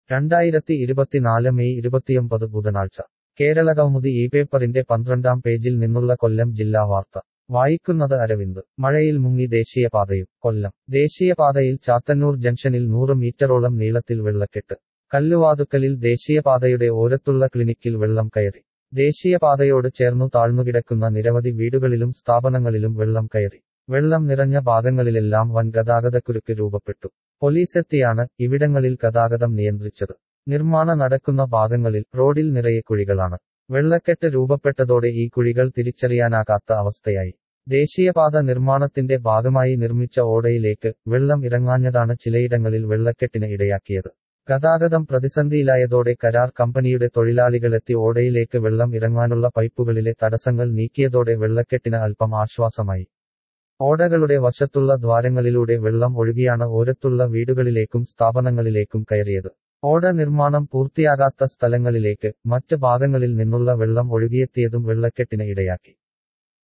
രണ്ടായിരത്തി ഇരുപത്തിനാല് മെയ് ഇരുപത്തിയൊമ്പത് ബുധനാഴ്ച കേരളകൗമുദി ഈ പേപ്പറിന്റെ പന്ത്രണ്ടാം പേജിൽ നിന്നുള്ള കൊല്ലം ജില്ലാ വാർത്ത വായിക്കുന്നത് അരവിന്ദ് മഴയിൽ മുങ്ങി ദേശീയപാതയും കൊല്ലം ദേശീയപാതയിൽ ചാത്തന്നൂർ ജംഗ്ഷനിൽ നൂറ് മീറ്ററോളം നീളത്തിൽ വെള്ളക്കെട്ട് കല്ലുവാതുക്കലിൽ ദേശീയപാതയുടെ ഓരത്തുള്ള ക്ലിനിക്കിൽ വെള്ളം കയറി ദേശീയപാതയോട് ചേർന്നു താഴ്ന്നുകിടക്കുന്ന നിരവധി വീടുകളിലും സ്ഥാപനങ്ങളിലും വെള്ളം കയറി വെള്ളം നിറഞ്ഞ ഭാഗങ്ങളിലെല്ലാം വൻ ഗതാഗതക്കുരുക്ക് രൂപപ്പെട്ടു പോലീസെത്തിയാണ് ഇവിടങ്ങളിൽ ഗതാഗതം നിയന്ത്രിച്ചത് നിർമ്മാണ നടക്കുന്ന ഭാഗങ്ങളിൽ റോഡിൽ നിറയെ കുഴികളാണ് വെള്ളക്കെട്ട് രൂപപ്പെട്ടതോടെ ഈ കുഴികൾ തിരിച്ചറിയാനാകാത്ത അവസ്ഥയായി ദേശീയപാത നിർമ്മാണത്തിന്റെ ഭാഗമായി നിർമ്മിച്ച ഓടയിലേക്ക് വെള്ളം ഇറങ്ങാഞ്ഞതാണ് ചിലയിടങ്ങളിൽ വെള്ളക്കെട്ടിന് ഇടയാക്കിയത് ഗതാഗതം പ്രതിസന്ധിയിലായതോടെ കരാർ കമ്പനിയുടെ തൊഴിലാളികളെത്തി ഓടയിലേക്ക് വെള്ളം ഇറങ്ങാനുള്ള പൈപ്പുകളിലെ തടസ്സങ്ങൾ നീക്കിയതോടെ വെള്ളക്കെട്ടിന് അല്പം ആശ്വാസമായി ഓടകളുടെ വശത്തുള്ള ദ്വാരങ്ങളിലൂടെ വെള്ളം ഒഴുകിയാണ് ഓരത്തുള്ള വീടുകളിലേക്കും സ്ഥാപനങ്ങളിലേക്കും കയറിയത് ഓട നിർമ്മാണം പൂർത്തിയാകാത്ത സ്ഥലങ്ങളിലേക്ക് മറ്റ് ഭാഗങ്ങളിൽ നിന്നുള്ള വെള്ളം ഒഴുകിയെത്തിയതും വെള്ളക്കെട്ടിന് ഇടയാക്കി